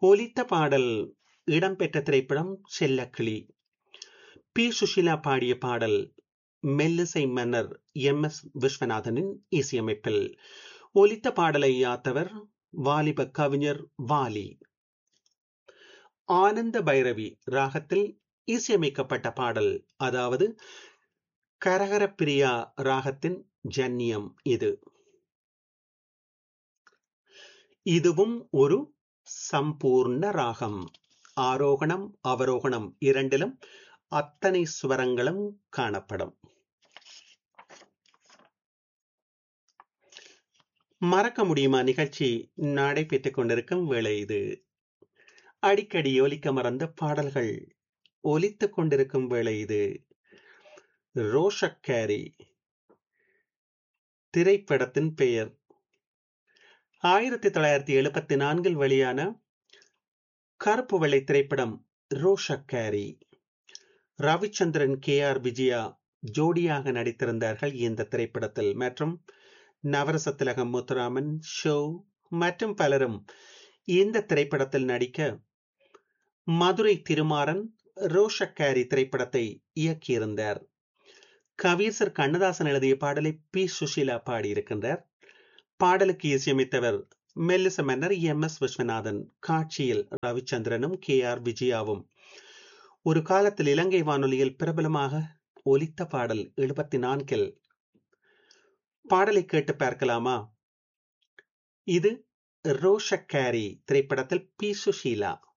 ஒலித்த பாடல் இடம்பெற்ற திரைப்படம் செல்லக்கிளி பி சுஷிலா பாடிய பாடல் மெல்லிசை மன்னர் எம் எஸ் விஸ்வநாதனின் இசையமைப்பில் ஒலித்த பாடலை யாத்தவர் வாலிப கவிஞர் வாலி ஆனந்த பைரவி ராகத்தில் இசையமைக்கப்பட்ட பாடல் அதாவது கரகர பிரியா ராகத்தின் ஜன்னியம் இது இதுவும் ஒரு சம்பூர்ண ராகம் ஆரோகணம் அவரோகணம் இரண்டிலும் அத்தனை சுவரங்களும் காணப்படும் மறக்க முடியுமா நிகழ்ச்சி நடைபெற்றுக் கொண்டிருக்கும் வேளை இது அடிக்கடி ஒலிக்க மறந்த பாடல்கள் ஒலித்துக் கொண்டிருக்கும் வேளை இது ரோஷக்கேரி திரைப்படத்தின் பெயர் ஆயிரத்தி தொள்ளாயிரத்தி எழுபத்தி நான்கில் வெளியான கருப்பு வெள்ளை திரைப்படம் ரோஷக்கேரி ரவிச்சந்திரன் கே ஆர் விஜயா ஜோடியாக நடித்திருந்தார்கள் இந்த திரைப்படத்தில் மற்றும் நவரச திலகம் முத்துராமன் ஷோ மற்றும் பலரும் இந்த திரைப்படத்தில் நடிக்க மதுரை திருமாறன் ரோஷக்காரி திரைப்படத்தை இயக்கியிருந்தார் கவீசர் கண்ணதாசன் எழுதிய பாடலை பி சுஷீலா பாடியிருக்கின்றார் பாடலுக்கு இசையமைத்தவர் மெல்லிச மன்னர் எம் எஸ் விஸ்வநாதன் காட்சியில் ரவிச்சந்திரனும் கே ஆர் விஜயாவும் ஒரு காலத்தில் இலங்கை வானொலியில் பிரபலமாக ஒலித்த பாடல் எழுபத்தி நான்கில் பாடலை கேட்டு பார்க்கலாமா இது ரோஷக்காரி திரைப்படத்தில் பி சுஷீலா